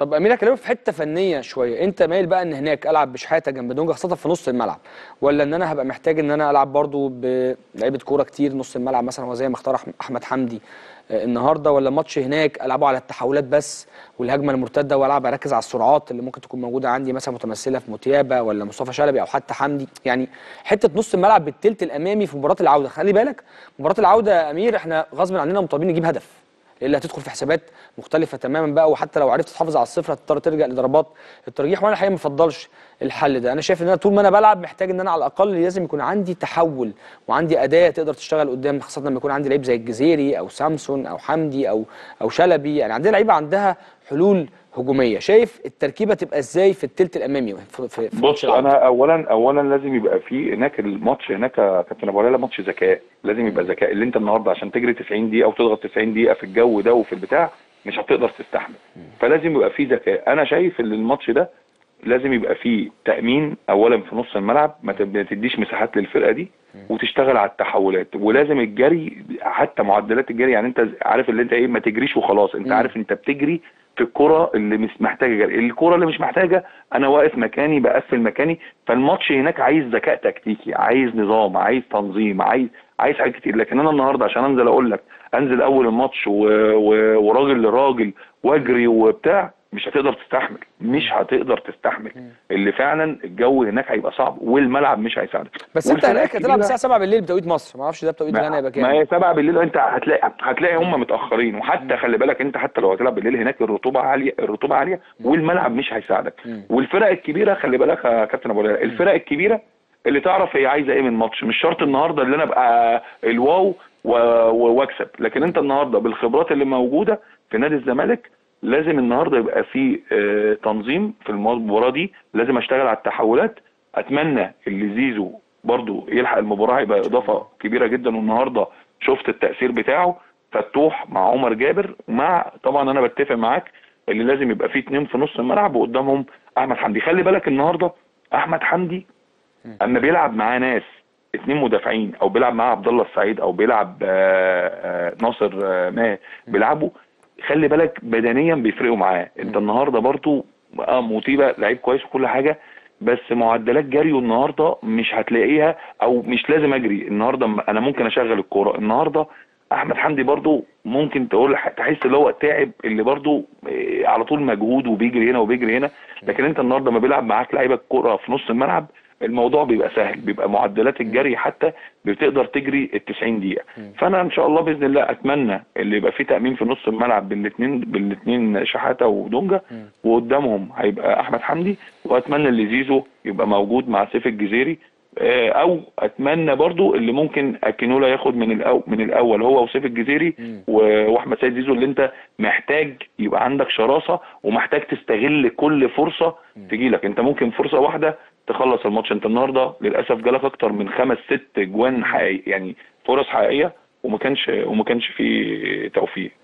طب امير اكلمك في حته فنيه شويه انت مايل بقى ان هناك العب بشحاته جنب دونجا خاصه في نص الملعب ولا ان انا هبقى محتاج ان انا العب برضو بلعيبه كوره كتير نص الملعب مثلا هو زي ما اختار أحم- احمد حمدي آه، النهارده ولا الماتش هناك العبه على التحولات بس والهجمه المرتده والعب اركز على السرعات اللي ممكن تكون موجوده عندي مثلا متمثله في موتيابا ولا مصطفى شلبي او حتى حمدي يعني حته نص الملعب بالتلت الامامي في مباراه العوده خلي بالك مباراه العوده يا امير احنا غصب عننا مطالبين نجيب هدف اللي هتدخل في حسابات مختلفه تماما بقى وحتى لو عرفت تحافظ على الصفر هتضطر ترجع لضربات الترجيح وانا الحقيقه ما بفضلش الحل ده انا شايف ان انا طول ما انا بلعب محتاج ان انا على الاقل لازم يكون عندي تحول وعندي اداه تقدر تشتغل قدام خاصه لما يكون عندي لعيب زي الجزيري او سامسون او حمدي او او شلبي يعني عندنا لعيبه عندها حلول هجوميه شايف التركيبه تبقى ازاي في الثلث الامامي في, في, في ماتش بص العودة؟ انا اولا اولا لازم يبقى في هناك الماتش هناك يا كابتن ابو هلال ماتش ذكاء لازم يبقى ذكاء اللي انت النهارده عشان تجري 90 دقيقه وتضغط 90 دقيقه في الجو ده وفي البتاع مش هتقدر تستحمل فلازم يبقى في ذكاء انا شايف ان الماتش ده لازم يبقى فيه تامين اولا في نص الملعب ما تب- ما تديش مساحات للفرقه دي وتشتغل على التحولات ولازم الجري حتى معدلات الجري يعني انت عارف اللي انت ايه ما تجريش وخلاص انت مم. عارف انت بتجري في الكرة اللي مش محتاجه جري الكرة اللي مش محتاجه انا واقف مكاني بقفل مكاني فالماتش هناك عايز ذكاء تكتيكي عايز نظام عايز تنظيم عايز عايز حاجات كتير لكن انا النهارده عشان انزل اقول لك انزل اول الماتش و... و... وراجل لراجل واجري وبتاع مش هتقدر تستحمل مش هتقدر تستحمل اللي فعلا الجو هناك هيبقى صعب والملعب مش هيساعدك بس انت والفرقة هناك هتلعب الكبيرة- الساعه 7 بالليل بتوقيت مصر ما اعرفش ده بتوقيت غانا يبقى ما كام هي 7 بالليل انت هتلاقي هتلاقي هم متاخرين وحتى خلي بالك انت حتى لو هتلعب بالليل هناك الرطوبه عاليه الرطوبه عاليه والملعب مش هيساعدك مم. والفرق الكبيره خلي بالك يا كابتن ابو هلال الفرق الكبيره اللي تعرف هي عايزه ايه من ماتش مش شرط النهارده اللي انا ابقى الواو و- و- واكسب لكن انت النهارده بالخبرات اللي موجوده في نادي الزمالك لازم النهارده يبقى في آه، تنظيم في المباراه دي لازم اشتغل على التحولات اتمنى اللي زيزو برضو يلحق المباراه هيبقى اضافه كبيره جدا والنهارده شفت التاثير بتاعه فتوح مع عمر جابر مع طبعا انا بتفق معاك اللي لازم يبقى فيه اتنين في نص الملعب وقدامهم احمد حمدي خلي بالك النهارده احمد حمدي اما بيلعب معاه ناس اتنين مدافعين او بيلعب معاه عبد الله السعيد او بيلعب آه، آه، ناصر آه، ما بيلعبوا خلي بالك بدنيا بيفرقوا معاه انت النهارده برضو اه موتيبه لعيب كويس وكل حاجه بس معدلات جريه النهارده مش هتلاقيها او مش لازم اجري النهارده م- انا ممكن اشغل الكوره النهارده احمد حمدي برضو ممكن تقول تحس اللي هو تعب اللي برضو آه، على طول مجهود وبيجري هنا وبيجري هنا لكن انت النهارده ما بيلعب معاك لعيبه الكوره في نص الملعب الموضوع بيبقى سهل بيبقى معدلات الجري حتى بتقدر تجري ال 90 دقيقه فانا ان شاء الله باذن الله اتمنى اللي يبقى فيه تامين في نص الملعب بالاثنين بالاثنين شحاته ودونجا وقدامهم هيبقى احمد حمدي واتمنى اللي زيزو يبقى موجود مع سيف الجزيري آه، او اتمنى برضو اللي ممكن اكينولا ياخد من الأو من الاول هو وسيف الجزيري و- واحمد سيد زيزو اللي انت محتاج يبقى عندك شراسه ومحتاج تستغل كل فرصه تجيلك انت ممكن فرصه واحده تخلص الماتش انت النهارده للاسف جالك اكتر من خمس ست جوان حقيقي يعني فرص حقيقيه وما كانش وما كانش فيه توفيق